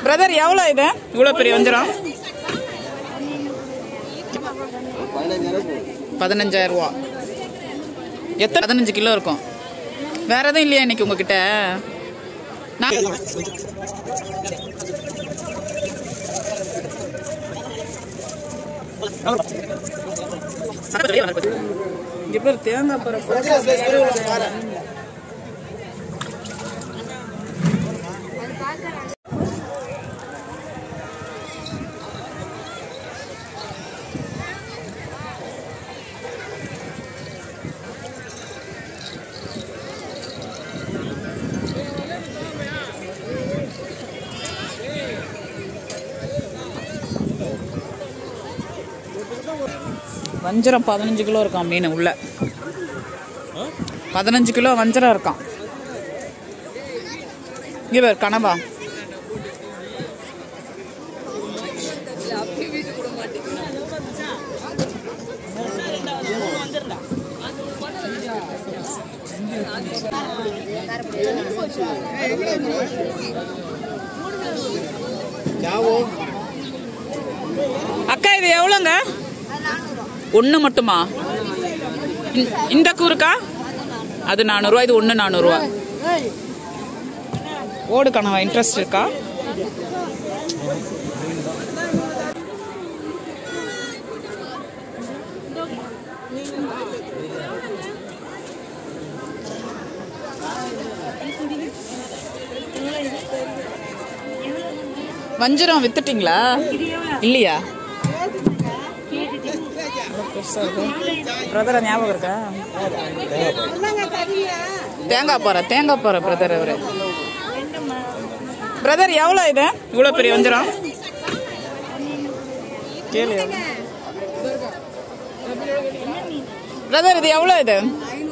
Brother எவ்வளோ இது இவ்வளோ பெரிய வஞ்சிரம் பதினஞ்சாயிரம் ரூபா எத்தனை பதினஞ்சு கிலோ இருக்கும் வேற எதுவும் இல்லையா இன்னைக்கு உங்ககிட்ட நான் இங்க பேர் தேங்காய் பருப்பு வஞ்சரம் பதினஞ்சு கிலோ இருக்கான் மீன் உள்ள பதினஞ்சு கிலோ வஞ்சரம் இருக்கான் இங்க பேர் கனவா அக்கா இது எவ்வளோங்க ஒன்று மட்டுமா இந்த- இந்த கூறுக்கா அது நானூறுரூவா இது ஒன்று நானூறுரூவா ஓடு கனவா இன்ட்ரெஸ்ட் இருக்கா வஞ்சிரம் வித்துட்டீங்களா இல்லையா பிரதரை ஞாபகம் இருக்கா தேங்காய் பாறை தேங்காய் பாறை பிரதர் அவரு பிரதர் எவ்வளோ இது இவ்வளோ பெரிய வஞ்சிரம் கேளு பிரதர் இது எவ்வளோ இது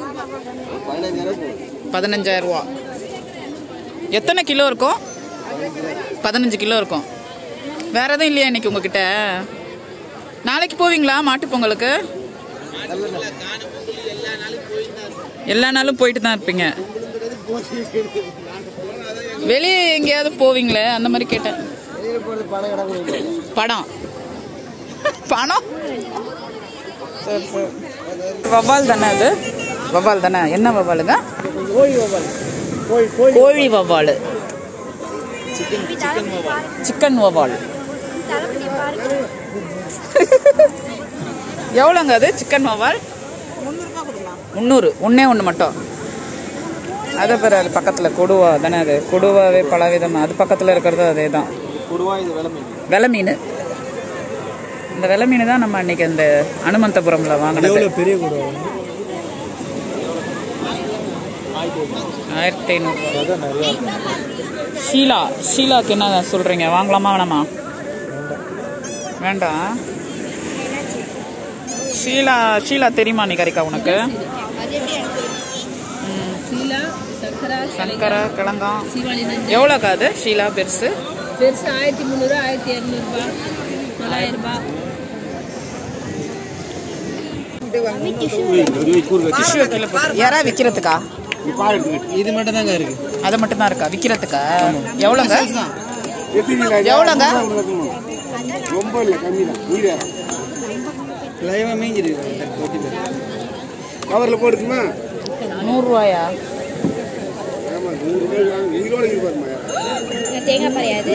பதினஞ்சாயிரம் ரூபா எத்தனை கிலோ இருக்கும் பதினஞ்சு கிலோ இருக்கும் வேற எதுவும் இல்லையா இன்னைக்கு உங்ககிட்ட நாளைக்கு போவீங்களா மாட்டுப் பொங்கலுக்கு எல்லா நாளும் போயிட்டு தான் இருப்பீங்க வெளியே எங்கேயாவது போவீங்களே அந்த மாதிரி கேட்டேன் படம் பணம் சரி சரி வவ்வால் தானே அது வவ்வால் தானே என்ன வவ்வாலுங்க கோழி வவ்வால் சிக்கன் வவ்வால் எவ்வளோங்க அது சிக்கன் வவ்வால் முந்நூறு ஒன்றே ஒன்று மட்டும் அதை பேர் அது பக்கத்தில் கொடுவா தானே அது கொடுவாவே பல விதம் அது பக்கத்தில் இருக்கிறது அதே தான் வெலை மீன் இந்த வெலை மீன் தான் நம்ம அன்னைக்கு அந்த அனுமந்தபுரம்ல வாங்கினது பெரிய கூட ஆயிரத்தி ஐநூறு அதான் நிறையா ஷீலா ஷீலாக்கு என்ன சொல்றீங்க வாங்கலாமா வேணாமா வேண்டாம் ஷீலா ஷீலா தெரியுமா நீ கரிக்கா உனக்கு சீலா சக்கரா சங்கரா கிழங்காம் சீவாளி நஞ்சு எவ்வளோக்கா அது ஷீலா பெருசு பெருசு ஆயிரத்தி முந்நூறு ஆயிரத்தி இரநூறுபா தொள்ளாயிரம் ரூபாய் டிஷ்யூ கீழே போட்டு யாரா விற்கிறதுக்கா இது மட்டும் தாங்க இருக்கு அது மட்டும் தான் இருக்கா விற்கிறதுக்கா எவ்வளோங்க எவ்வளோங்க ரொம்ப இல்லை கம்மி தான் நீரே லைவா மேய்ஞ்சிருக்கு தொட்டி பேர் கவரில் போட்டுக்குமா நூறுரூவாயா ஆமாம் நூறு ரூபாய் வாங்க உயிரோட இருப்பாருமா தேங்காய் பறையாது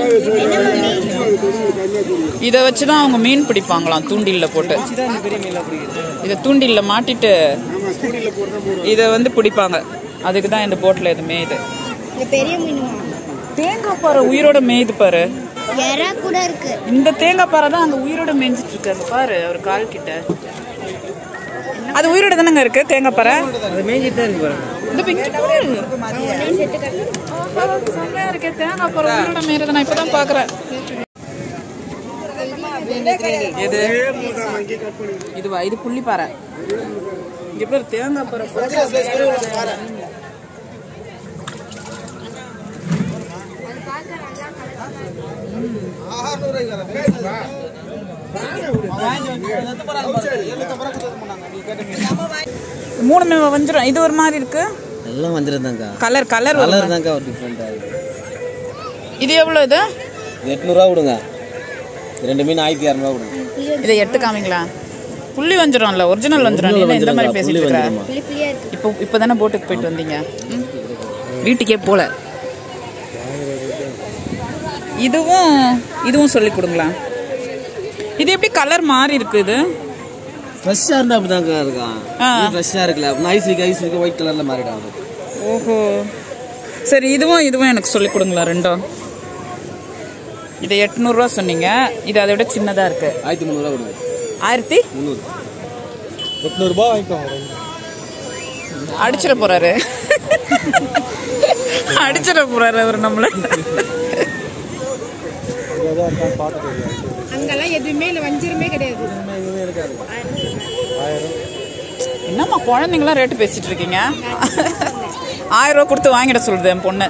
இதை வச்சு தான் அவங்க மீன் பிடிப்பாங்களாம் தூண்டில்ல போட்டு இதான் இந்த பெரிய மீன்லாம் பிடிக்குது இதை தூண்டில்ல மாட்டிட்டு ஆமாம் ஸ்கூலில் போட்டு தான் போடுவோம் இதை வந்து பிடிப்பாங்க அதுக்கு தான் இந்த போட்டில் எதுவுமே இது பெரிய மீனுமா தேங்காய் பாறை உயிரோட மேய்து பாரு எறா கூட இருக்கு இந்த தேங்காய் பாறை தான் அங்க உயிரோட மேய்ஞ்சிட்டு இருக்கு அங்க பாரு அவர் கால் கிட்ட அது உயிரோட தானங்க இருக்கு தேங்காய் பாறை அது மேய்ஞ்சிட்டு தான் இருக்கு பாருங்க இந்த பிங்க் பாரு ஆஹா, செம்மையா இருக்கே தேங்காய் பாறை உயிரோட மேய்றத நான் இப்பதான் பாக்குறேன் எது இதுவா இது புள்ளி பாறை இங்க பேர் தேங்காய் பாறை மூணுமே வஞ்சிரும் இது ஒரு மாதிரி இருக்கு எல்லாம் வந்துடும் தாங்க்கா கலர் கலர் கலர் தாங்க்கா ஒரு டிஃப்ரெண்ட்டாக இருக்கு இது எவ்வளோ இது எட்நூறுவா கொடுங்க ரெண்டு மீன் ஆயிரத்தி இரநூறுவா கொடுங்க இதை எடுத்து காமிங்களா புள்ளி வஞ்சிரம்ல ஒரிஜினல் வஞ்சிரம் நீ என்ன இந்த மாதிரி பேசிட்டு புள்ளி இருக்கிற வஞ்சிரமா? புளி புளியா இருக்கு இப்போ இப்போ தானே போட்டுக்கு போயிட்டு வந்தீங்க ம்? வீட்டுக்கே போல இதுவும் இதுவும் சொல்லி கொடுங்களா இது எப்படி கலர் மாறி இருக்கு இது ஃப்ரெஷ்ஷாக இருந்தால் அப்படி தாங்க இருக்கான் ஆ. ஃப்ரெஷ்ஷாக இருக்குல்ல அப்படின்னா ஐஸ் இருக்கு ஐஸ் இருக்கு ஒயிட் கலரில் மாறிடும் அது ஓஹோ சரி இதுவும் இதுவும் எனக்கு சொல்லி கொடுங்களா ரெண்டும் இது எட்நூறுரூவா சொன்னீங்க இது அதை விட சின்னதாக இருக்கு ஆயிரத்தி முந்நூறுவா கொடுங்க ஆயிரத்தி முந்நூறு எட்நூறுபா வாங்கிக்கோங்க அடிச்சிட போறாரு அடிச்சிட போறாரு அவர் நம்மள அங்கெல்லாம் எதுவுமே இல்லை வஞ்சிரமே கிடையாது என்னம்மா குழந்தைங்களாம் ரேட்டு பேசிட்டு இருக்கீங்க ஆயிரம் ரூபா கொடுத்து வாங்கிட சொல்லுது என் பொண்ணு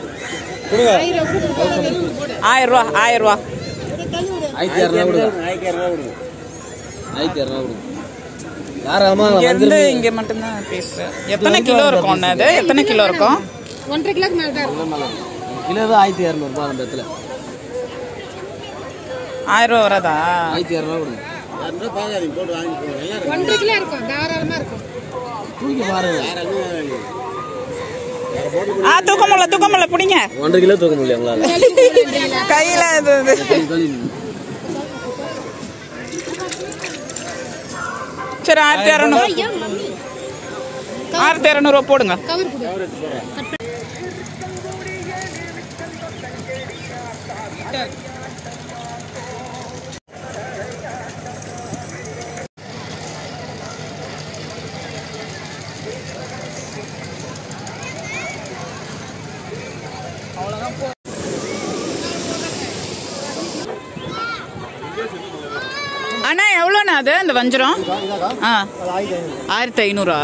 ஆயிரம் ரூபா ஆயிரம் ரூபா ஆயிரத்தி இரநூறுவா கொடுங்க ஆயிரத்தி இரநூறுவா கொடுங்க ஆயிரத்தி இரநூறுவா கொடுங்க யாராமா இங்க இருந்து இங்க மட்டும்தான் பீஸ் எத்தனை கிலோ இருக்கும் ஒண்ணு அது எத்தனை கிலோ இருக்கும் ஒன்றரை கிலோக்கு மேலே தான் இருக்கும் கிலோ தான் ஆயிரத்தி இரநூறுபா நம்ம இடத்துல ஆயிரம் ரூபா வராதா ஆயிரத்தி இரநூறுவா கொடுங்க ஒன்றரை கிலோ இருக்கும் தாராளமாக இருக்கும் தூக்கி பாருங்க ஆ தூக்க முடியல தூக்க முடியல பிடிங்க ஒன்றரை கிலோ தூக்க முடியல உங்களால கையில இது இது. சரி ஆயிரத்தி இரநூறு ஆயிரத்தி இரநூறுவா போடுங்க கவர் கொடு அண்ணா எவ்வளோண்ணா அது அந்த வஞ்சரம் ஆ ஆயிரத்தி ஐநூறா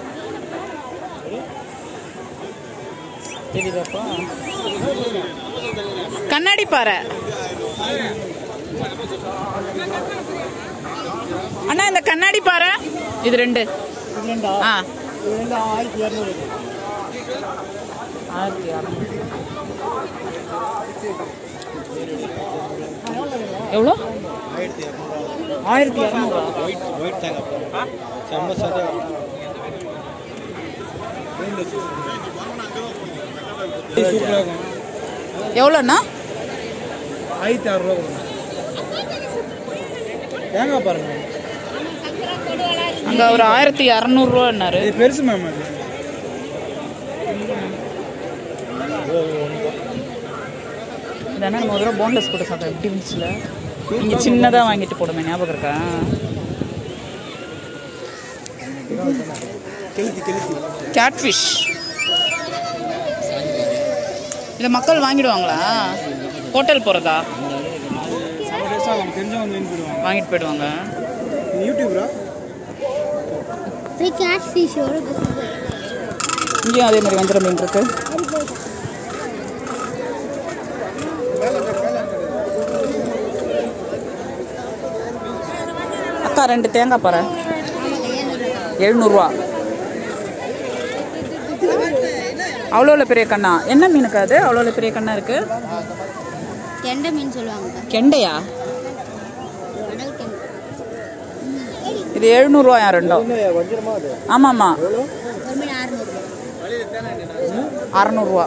கண்ணாடி பாறை அண்ணா இந்த கண்ணாடி பாறை இது ரெண்டு ஆ ஆயிரத்தி இரநூறு எவ்வளோ ஆயிரத்தி இரநூறா ஒயிட் தேங்காய் செம்ம சதை சூப்பராக இருக்கும் எவ்வளோண்ணா ஆயிரத்தி அறுநூறுவா கொடுங்க தேங்காய் பாருங்க அங்கே ஒரு ஆயிரத்தி இரநூறுவான்னாரு இது பெருசு மேம் அது இதானே நம்ம ஒரு தடவை போன்லெஸ் போட்டு சாப்பிட்டோம் எப்படி இருந்துச்சுல நீங்கள் சின்னதாக வாங்கிட்டு போடுமே ஞாபகம் இருக்கா கேட்ஃபிஷ் இதை மக்கள் வாங்கிடுவாங்களா ஹோட்டல் போகிறதா தெரிஞ்சவங்க வந்து போயிடுவாங்க வாங்கிட்டு போயிடுவாங்க யூடியூப்ரா கேட் ஃபிஷ்ஷோட இங்கேயும் அதே மாதிரி வந்துடும் மீன் இருக்கு அக்கா ரெண்டு தேங்காய் பாரு எழுநூறுவா அவ்வளோ பெரிய கண்ணா என்ன மீனுக்கு அது அவ்வளோ பெரிய கண்ணா இருக்கு கெண்டை மீன் சொல்லுவாங்க கெண்டையா கடல் கெண்டை இது எழுநூறுவாயா ரெண்டும் ஆமாம்மா ஒரு மீன் அறுநூறு அறநூறுவா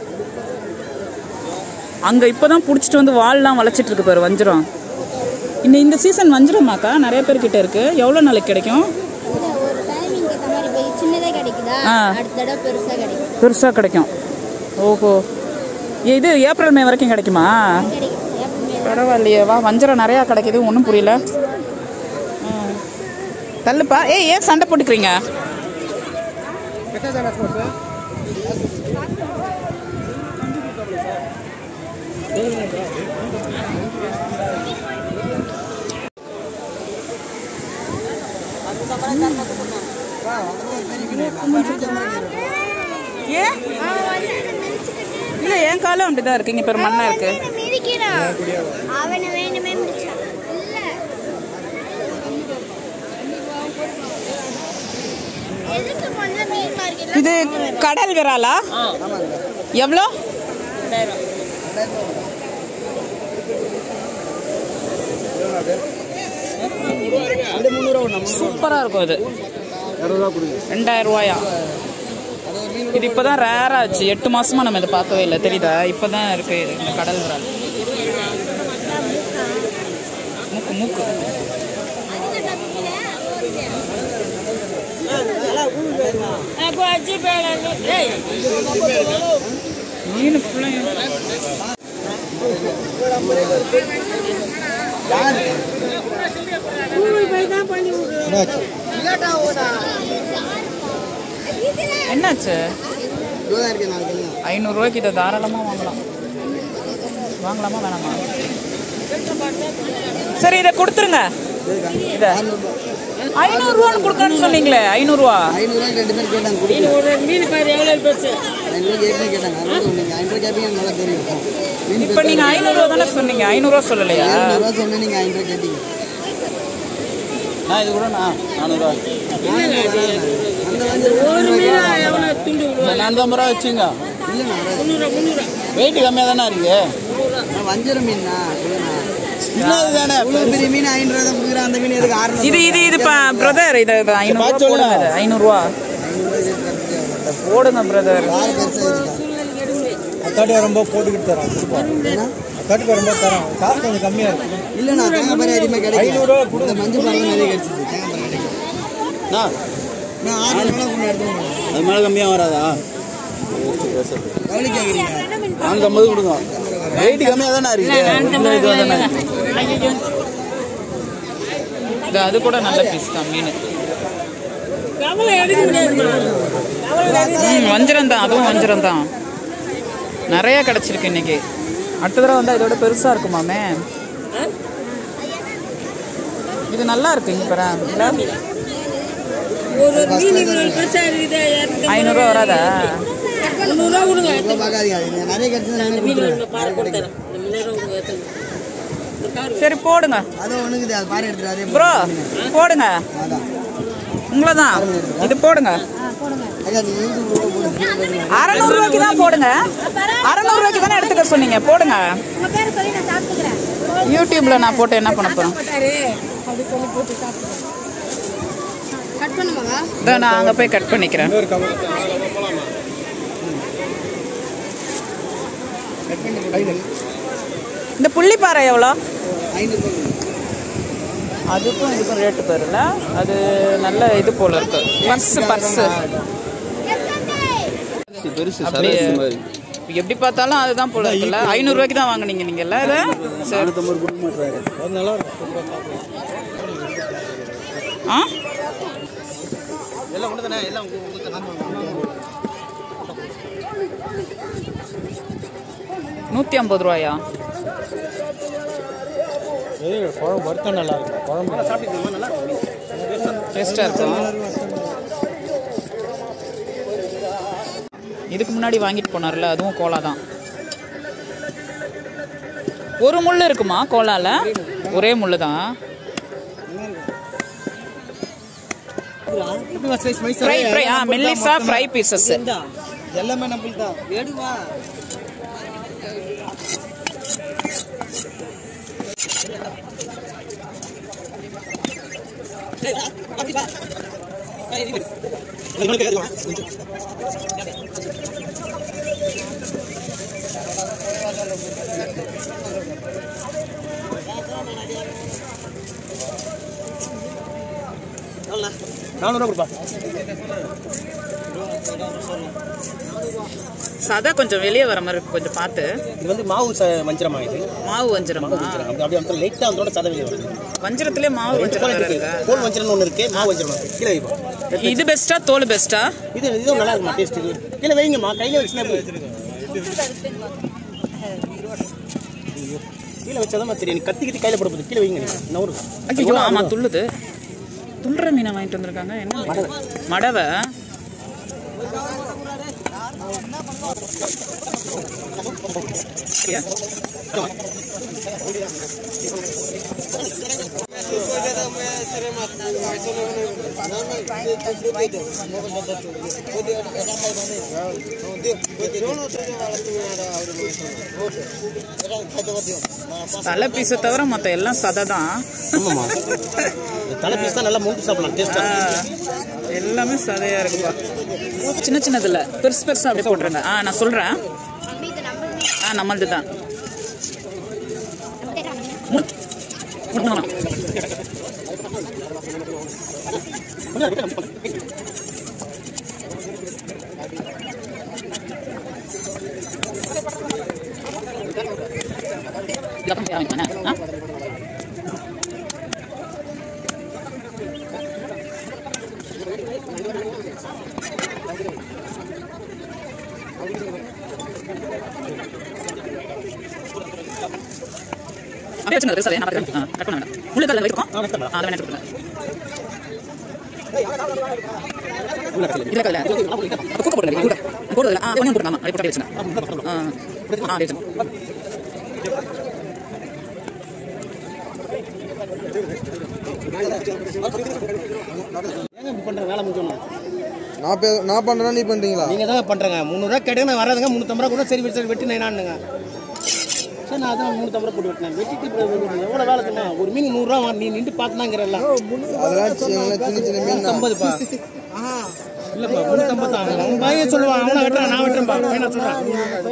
அங்கே இப்போ தான் பிடிச்சிட்டு வந்து வால்லாம் வளைச்சிட்டு இருக்கு பாரு வஞ்சிரம் இன்னும் இந்த சீசன் வஞ்சிரமாக்கா நிறைய பேர் கிட்ட இருக்கு எவ்வளோ நாளைக்கு கிடைக்கும் இல்ல, ஒரு டைமிங் ஏற்ற மாதிரி இப்போ சின்னதாக கிடைக்குதா ஆ. அடுத்த தடவை பெருசாக கிடைக்கும் பெருசாக கிடைக்கும் ஓஹோ இது ஏப்ரல் மே வரைக்கும் கிடைக்குமா கிடைக்கும் எப்பவுமே பரவாயில்லையே வா வஞ்சரம் நிறையா கிடைக்குது ஒன்றும் புரியல ம். தள்ளுப்பா ஏய் ஏன் சண்டை போட்டுக்கிறீங்க ஏன் இல்லை என் காலம் அப்படிதான் இருக்கு இங்கே பேர் மண்ணா இருக்கு அவனை வேணுமே முடிச்சான் எதுக்கு முதல்ல மீன் மார்க்கெட் இது கடல் விராலா எவ்வளோ சூப்பராக இருக்கும் இது இரநூறுவா கொடுங்க ரெண்டாயிரம் ரூபாயா இது இப்போதான் ரேர் ஆச்சு எட்டு மாசமா நம்ம இதை பார்க்கவே இல்லை தெரியுதா இப்போதான் இருக்கு இது, இந்த கடல் விரால் மூக்கு மூக்கு மீன் ஃபுல்லாக என்னாச்சு இருபதாயிரம் இருக்கு நாளைக்கு ஐநூறுரூவாய்க்கு இதை தாராளமாக வாங்கலாம் வாங்கலாமா வேணாமா சரி இதை கொடுத்துருங்க இதை ஐநூறுரூவான்னு கொடுக்கணும்னு சொன்னீங்களே ஐநூறுரூவா ஐநூறுரூவாய்க்கு ரெண்டு பேர் கேட்டாங்க கொடுத்து மீன் பாரு எவ்வளவு பெருசு ஐநூறுரூவா ஏற்கனவே கேட்டாங்க அதான் சொன்னீங்க ஐநூறுரூவா கேட்பீங்க நல்லா தெரியும் மீன் இப்போ நீங்கள் ஐநூறுரூவா தானே சொன்னீங்க ஐநூறுரூவா சொல்லலையா ஐநூறுரூவா சொன்னேன் நீங்கள் ஐநூறுரூவா கேட்டீங்க நான் இது கூட நான் நானூறுரூவா அந்த வந்து ஒரு மீன் எவ்வளவு துண்டு விடுவா நானூற்றம்பது ரூபா வச்சுங்க இல்லைண்ணா முந்நூறு முந்நூறு வெயிட் கம்மியாக தானே இருக்கு நான் வஞ்சரம் மீன்ண்ணா சொல்லுண்ணா சின்னது தானே இவ்வளோ பெரிய மீன் ஐநூறுரூவா தான் கொடுக்குறேன் அந்த மீன் எதுக்கு ஆறுநூறு இது இது இது பிரதர் இது இது ஐநூறுரூவா போடுங்க இது ஐநூறுரூவா போடுங்க பிரதர் ஆறு பெருசாக இருக்கா அக்காட்டி வரும்போது போட்டுக்கிட்டு தரோம் கொடுப்போம் அக்காட்டி வரும்போது தரோம் காசு கொஞ்சம் கம்மியாக இருக்கும் இல்லைண்ணா தேங்காய் பாரு அதிகமாக கிடைக்கும் ஐநூறுரூவா கொடு. இந்த மஞ்சள் பாரு நிறைய கிடைச்சிது தேங்காய் பாரு கிடைக்கும் நான் நான் ஆறுநூறுவா கொண்டு எடுத்து போகிறேன் அது மேலே கம்மியாக வராதா எவ்வளோ கேட்குறீங்க நானூற்றம்பது கொடுங்க வெயிட் கம்மியாக தானே இருக்கு இந்த இது தானே இது அது கூட நல்ல பீஸ் தான் மீன் கவலை எடுக்க முடியாதுமா ம் வஞ்சிரம் தான் அதுவும் வஞ்சிரம் தான் நிறைய கிடச்சிருக்கு இன்னைக்கு அடுத்த தடவை வந்தால் இதோட பெருசாக இருக்குமாமே இது நல்லா இருக்கு இங்கே பாரு இல்ல? ஒரு மீன் இவ்வளவு பெருசா இருக்குது இரநூத்தி ஐநூறுரூவா வராதா முந்நூறுரூவா கொடுங்க ரொம்ப பார்க்காதீங்க அது நிறைய கிடைச்சது நானே கொடுத்துருவேன் பாரு கொடுத்துறேன் இந்த முந்நூறுரூவா கொடுங்க எத்தனை இந்த கார் சரி போடுங்க அது ஒண்ணுக்குது அது பாரு எடுத்துட்டு அதே ப்ரோ போடுங்க அதான் உங்களை தான் இது போடுங்க ஐயா நீ யூடியூப் போடுங்க அறநூறுவாய்க்கு தான் போடுங்க அறநூறுவாய்க்கு தானே எடுத்துக்க சொன்னீங்க போடுங்க உங்க பேர் சொல்லி நான் சாப்பிட்டுக்கிறேன் யூடியூப்ல நான் போட்டு என்ன பண்ண போறேன் அப்படி சொல்லி போட்டு சாப்பிட்டுக்கிறேன் கட் பண்ணுமாங்க இதோ நான் அங்கே போய் கட் பண்ணிக்கிறேன் இன்னொரு கவர் இந்த புள்ளிப்பாறை எவ்வளோ ஐநூறு அதுக்கும் இதுக்கும் ரேட்டு பேருல அது நல்ல இது போல இருக்கு பர்ஸு பர்ஸு பெருசு அப்படியே. சரஸ்ஸு மாதிரி எப்படி பார்த்தாலும் அதுதான் போல இருக்குல்ல ஐநூறுரூவாய்க்கு தான் வாங்குனீங்க நீங்கல்ல இதை சரி நானூற்றம்பது கொடுக்க மாட்டாரு அது நல்லா இருக்கும் ஆ எல்லாம் ஒன்று தானே எல்லாம் நூற்றி ஐம்பது ரூபாயா ஏய், குழம்பு வறுத்தா நல்லா இருக்கும் குழம்பு டேஸ்ட்டாக இருக்கும் இதுக்கு முன்னாடி வாங்கிட்டு போனார்ல அதுவும் கோலா தான் ஒரு முள் இருக்குமா கோலால ஒரே முள்ளு தான் ஃப்ரை ஃப்ரை ஆ மெல்லிசா ஃப்ரை பீசஸ் எல்லாமே நம்மளுக்கு தான் எடுவா நானூறுவா கொடுப்பா சதை கொஞ்சம் வெளியே வர மாதிரி இருக்கு கொஞ்சம் பார்த்து இது வந்து மாவு ச வஞ்சிரமா இது மாவு வஞ்சிரமா அப்படி அப்படியே வந்து லைட்டாக அதோட சதை வெளியே வருது வஞ்சிரத்திலே மாவு வஞ்சிரம் வேற இருக்கா கோல் வஞ்சிரம் ஒன்று இருக்கு மாவு வஞ்சிரம் ஒன்று இருக்கு. கீழே வைப்போம் இது பெஸ்டா தோல் பெஸ்டா இது இதுவும் நல்லா இருக்குமா டேஸ்ட் இது கீழே வைங்கம்மா கையில் வச்சுனா கீழே வச்சாதான் தெரியும் நீ கத்தி கத்தி கையில் போட போகுது கீழே வைங்க நீ நவரு ஐயோ ஆமா துள்ளுது துள்ளுற மீனை வாங்கிட்டு வந்திருக்காங்க என்ன மீன்? மடவை தலை பீஸை தவிர மற்ற எல்லாம் சதை தான் ஆமாம்மா தலை பீஸ் தான் நல்லா மூட்டு சாப்பிடலாம் டேஸ்ட்டாக எல்லாமே சதையா இருக்குப்பா சின்ன சின்னதுல பெருசு பெருசா அப்படியே போட்டுருங்க ஆ நான் சொல்றேன் இது நம்பர் ஆ நம்மளது தான் அப்படியே வச்சுங்க பெருசாவே நான் பார்த்துக்கிறேன். ஆ, கட் பண்ண வேண்டாம் உள்ளுக்கு அதில் வைக்கும் ஆ, அதை வேணா எடுத்துக்கோங்க இதுல கல்ல அப்ப குக்க போடுங்க குக்க போடுறதுல ஆ ஒண்ணு போடுங்க ஆமா அதை போட்டு வச்சுங்க ஆ ஆ அப்படியே வச்சுங்க ஏங்க இப்படி பண்ணுற வேலை முடிஞ்சோம் நான் பே- நான் பண்றேன் நீ பண்றீங்களா நீங்கள் தான் பண்ணுறேங்க முந்நூறுரூவா கேட்டேங்க நான் வராதுங்க முந்நூற்றம்பது ரூபா கூட சரி வெட்டி சரி வெட்டி நானுங்க சரி நான் அதான் முந்நூற்றம்பது ரூபா போட்டு வெட்டினேன் வெட்டிட்டு இப்போ எவ்வளோ வேலை இருக்குண்ணா ஒரு மீன் நூறுரூவா நீ நின்று பார்த்துனாங்கிறல்ல அதெல்லாம் சின்ன சின்ன சின்ன மீன் தான். ஐம்பதுப்பா இல்லைப்பா முந்நூற்றம்பது தான் அவன் பையன் சொல்லுவான் அவனை வெட்டுறான் நான் வெட்டுறேன்ப்பா பையன் சொல்கிறான்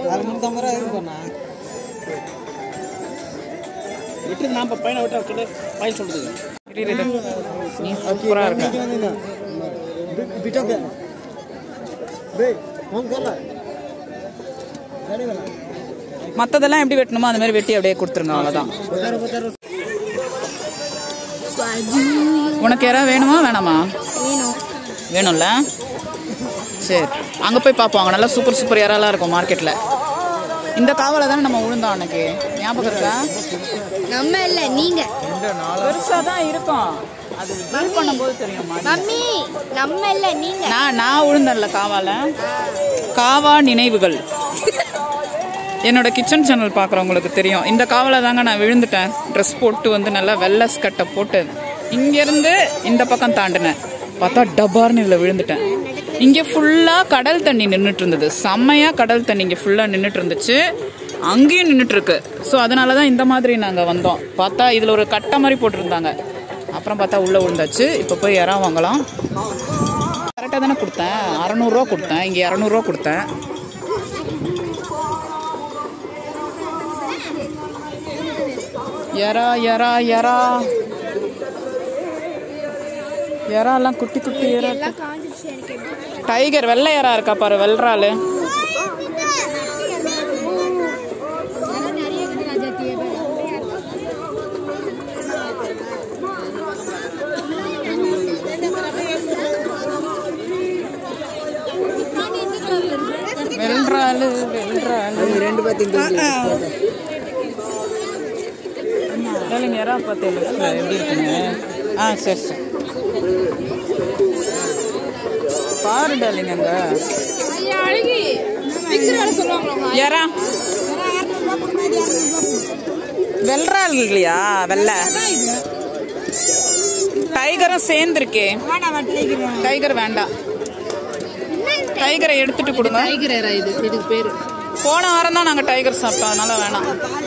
வெட்டுறது நான் இப்போ பையனை வெட்ட சொல்லு பையன் சொல்லுது இரு, இரு, இரு. நீ சூப்பரா இருக்க மத்ததெல்லாம் எப்படி வெட்டணுமோ அந்த மாதிரி வெட்டி அப்படியே கொடுத்துருங்க அவ்வளவுதான் உனக்கு யாராவது வேணுமா வேணாமா வேணும்ல சரி அங்க போய் பார்ப்போம் அங்க நல்லா சூப்பர் சூப்பர் யாரெல்லாம் இருக்கும் மார்க்கெட்ல இந்த காவலை தானே நம்ம விழுந்தோம் அன்னைக்கு ஞாபகம் இருக்கா நம்ம இல்ல நீங்க பெருசா தான் இருக்கும் அது பில் பண்ணும்போது தெரியுமா மம்மி நம்ம இல்ல நீங்க நான் நான் விழுந்தேன்ல காவால காவா நினைவுகள் என்னோட கிச்சன் சேனல் பார்க்குறவங்களுக்கு தெரியும் இந்த காவலை தாங்க நான் விழுந்துட்டேன் ட்ரெஸ் போட்டு வந்து நல்லா வெள்ளை ஸ்கட்டை போட்டு இங்கேருந்து இந்த பக்கம் தாண்டினேன் பார்த்தா டபார்னு இதில் விழுந்துட்டேன் இங்கே ஃபுல்லாக கடல் தண்ணி நின்றுட்டு இருந்தது செம்மையாக கடல் தண்ணி இங்கே ஃபுல்லாக நின்றுட்டு இருந்துச்சு அங்கேயும் நின்றுட்டு இருக்கு ஸோ அதனால தான் இந்த மாதிரி நாங்கள் வந்தோம் பார்த்தா இதில் ஒரு கட்டை மாதிரி போட்டிருந்தாங்க அப்புறம் பார்த்தா உள்ளே விழுந்தாச்சு இப்போ போய் இறா வாங்கலாம் கரெக்டாக தானே கொடுத்தேன் அறநூறுவா கொடுத்தேன் இங்கே இரநூறுவா கொடுத்தேன் எறா எறா எறா எறாலாம் குட்டி குட்டி எறா இருக்கு. காஞ்சிருச்சு எனக்கு டைகர் வெள்ளை எறா இருக்கா பாரு வெள்றாலு நிறைய இருக்குது ராஜாத்தி வெள்றாலு வெள்றாலு ரெண்டு பேர்த்தையும் இல்லைங்க எறா பார்த்தேன் எப்படி இருக்குங்க ஆ சரி சரி பாரு டாலிங்க அங்க அழகி விக்கிற வேலை சொல்லுவாங்க எறா வெள்றால் இல்லையா வெள்ளை டைகரும் சேர்ந்துருக்கே டைகர் வேண்டாம் டைகரை எடுத்துட்டு கொடுங்க டைகர் ஏரா இது இதுக்கு பேரு போன வாரம் தான் நாங்க டைகர் சாப்பிட்டோம் அதனால வேணாம்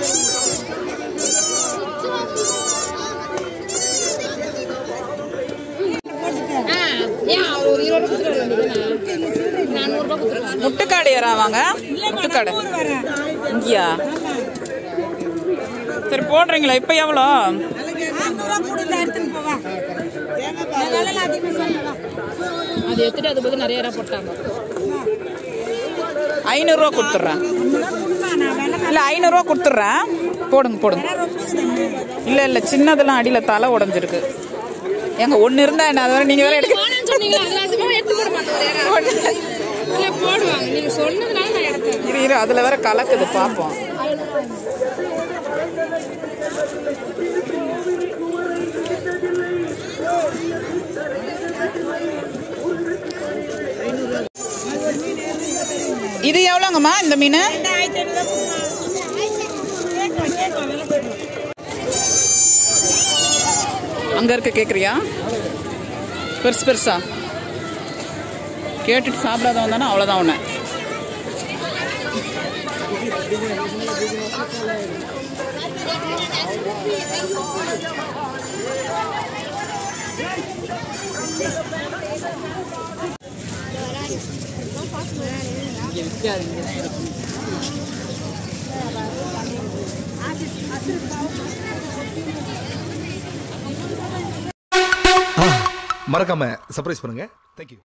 ஆ ஏன் அவர் ஒரு இருபது ரூபா கொடுத்துட்டு வர வேண்டியது நானூறுபா கொடுத்துருவாங்க முட்டுக்காடு ஏறாவாங்க முட்டுக்காடு இங்கயா சரி போடுறீங்களா இப்ப எவ்வளோ அது எடுத்துட்டு அது பதில் நிறைய ஏரா போட்டாங்க ஐநூறுரூவா கொடுத்துட்றேன் இல்லை ஐநூறுரூவா கொடுத்துட்றேன் போடுங்க போடுங்க இல்லை இல்லை சின்னதெல்லாம் அடியில் தலை உடஞ்சிருக்கு எங்க ஒன்று இருந்தா என்ன அது வரை நீங்கள் வேற எடுக்க வேணாம்னு சொன்னீங்களா அதுல அதுக்கு எடுத்து போட மாட்டேன் இல்ல போடுவாங்க நீங்க சொன்னதுனால நான் எடுத்தேன் இரு இரு அதில் வேற கலக்குது பார்ப்போம் இது எவ்வளோங்கம்மா இந்த மீன் அங்கே இருக்க கேட்குறியா பெருசு பெருசா கேட்டுட்டு சாப்பிடாதவன் தானே அவ்வளோதான் உன்னை மறக்காம சர்ப்ரைஸ் பண்ணுங்க தேங்க்யூ